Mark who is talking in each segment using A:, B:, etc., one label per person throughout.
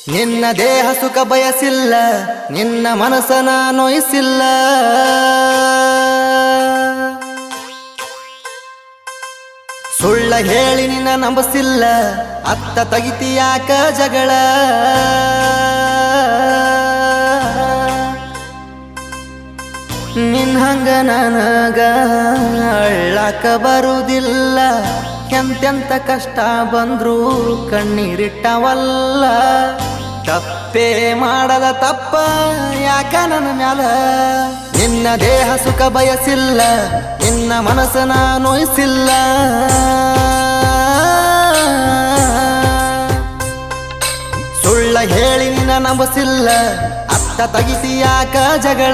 A: ನಿನ್ನ ದೇಹ ಸುಖ ಬಯಸಿಲ್ಲ ನಿನ್ನ ಮನಸ್ಸನ ನೋಯಿಸಿಲ್ಲ ಸುಳ್ಳ ಹೇಳಿ ನಿನ್ನ ನಂಬಸಿಲ್ಲ ಅತ್ತ ತಗಿತಿಯಾಕ ಜಗಳ ನಿನ್ ಹಂಗ ನನಗ ಅಳ್ಳಾಕ ಬರುವುದಿಲ್ಲ ಎಂತೆಂತ ಕಷ್ಟ ಬಂದ್ರು ಕಣ್ಣೀರಿಟ್ಟವಲ್ಲ ತಪ್ಪೇ ಮಾಡದ ತಪ್ಪ ಯಾಕ ನನ್ನ ಮ್ಯಾಲ ನಿನ್ನ ದೇಹ ಸುಖ ಬಯಸಿಲ್ಲ ನಿನ್ನ ಮನಸ್ಸನ ನೋಯಿಸಿಲ್ಲ ಸುಳ್ಳ ಹೇಳಿ ನಿನ್ನ ನಂಬಸಿಲ್ಲ ಅತ್ತ ತಗಿಸಿ ಯಾಕ ಜಗಳ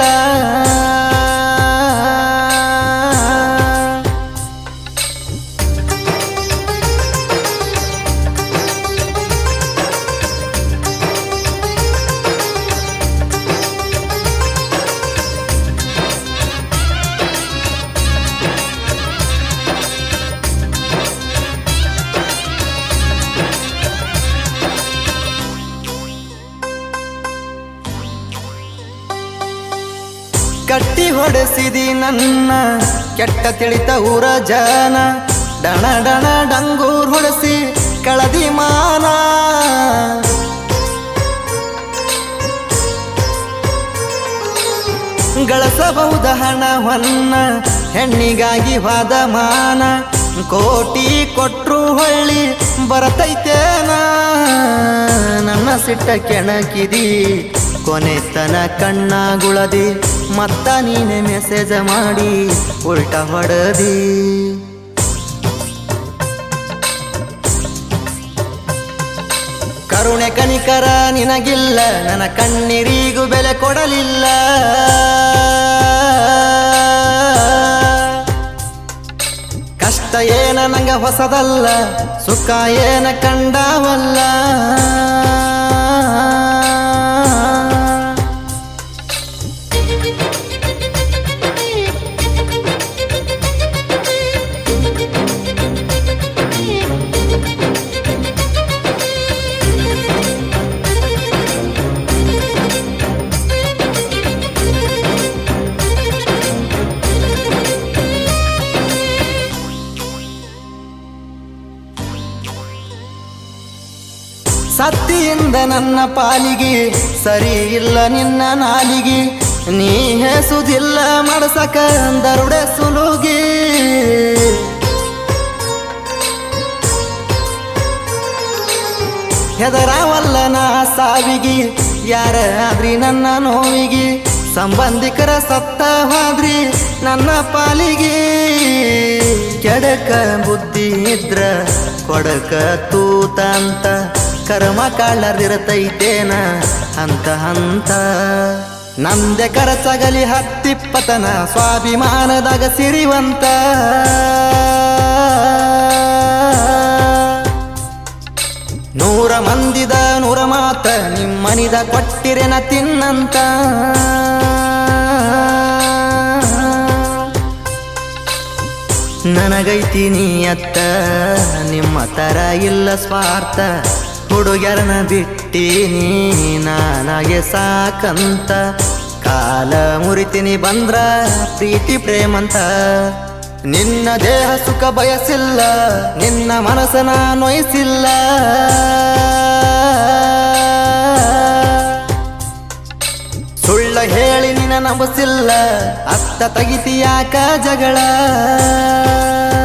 A: ಕಟ್ಟಿ ಹೊಡೆಸಿದಿ ನನ್ನ ಕೆಟ್ಟ ತಿಳಿತ ಊರ ಜನ ಡಣ ಡಣ ಡಂಗೂರ್ ಹೊಡೆಸಿ ಕಳದಿ ಮಾನ ಗಳಿಸಬಹುದ ಹಣವನ್ನ ಹೆಣ್ಣಿಗಾಗಿ ವಾದ ಮಾನ ಕೋಟಿ ಕೊಟ್ರು ಹೊಳ್ಳಿ ಬರತೈತೇನ ನನ್ನ ಸಿಟ್ಟ ಕೆಣಕಿದಿ ಕೊನೆತನ ಕಣ್ಣಾಗುಳದಿ ಮತ್ತ ನೀನೆ ಮೆಸೇಜ ಮಾಡಿ ಉಲ್ಟ ಹೊಡೆದಿ ಕರುಣೆ ಕನಿಕರ ನಿನಗಿಲ್ಲ ನನ್ನ ಕಣ್ಣೀರಿಗೂ ಬೆಲೆ ಕೊಡಲಿಲ್ಲ ಕಷ್ಟ ಏನ ನಂಗ ಹೊಸದಲ್ಲ ಸುಖ ಏನ ಕಂಡವಲ್ಲ ಸತ್ತಿಯಿಂದ ನನ್ನ ಪಾಲಿಗೆ ಸರಿ ಇಲ್ಲ ನಿನ್ನ ನಾಲಿಗೆ ನೀ ಹೆಸುದಿಲ್ಲ ಮಡಸಕ ದರುಡೆ ಸುಲುಗಿ ಹೆದರಾವಲ್ಲ ನಾ ಸಾವಿಗಿ ಯಾರ ಆದ್ರಿ ನನ್ನ ನೋವಿಗೆ ಸಂಬಂಧಿಕರ ಸತ್ತ ಹೋದ್ರಿ ನನ್ನ ಪಾಲಿಗೆ ಕೆಡಕ ಬುದ್ಧಿ ಇದ್ರ ಕೊಡಕ ತೂತ ಅಂತ ಕರ್ಮ ಕಾಳರಿರತೈತೇನ ಹಂತ ಹಂತ ನಂದೆ ಕರಚಗಲಿ ಹತ್ತಿಪ್ಪತನ ಸ್ವಾಭಿಮಾನದಾಗ ಸಿರಿವಂತ ನೂರ ಮಂದಿದ ನೂರ ಮಾತ ನಿಮ್ಮನಿದ ಕೊಟ್ಟಿರೆನ ತಿನ್ನಂತ ನನಗೈತಿ ನೀಯತ್ತ ನಿಮ್ಮ ತರ ಇಲ್ಲ ಸ್ವಾರ್ಥ ಹುಡುಗ್ಯರನ ಬಿಟ್ಟೀನಿ ನಾನಾಗೆ ಸಾಕಂತ ಕಾಲ ಮುರಿತೀನಿ ಬಂದ್ರ ಪ್ರೀತಿ ಪ್ರೇಮಂತ ನಿನ್ನ ದೇಹ ಸುಖ ಬಯಸಿಲ್ಲ ನಿನ್ನ ಮನಸ್ಸನ ನೋಯಿಸಿಲ್ಲ ಸುಳ್ಳ ಹೇಳಿ ನಿನ್ನ ನಂಬಸಿಲ್ಲ ಅತ್ತ ತಗಿತಿಯಾಕ ಜಗಳ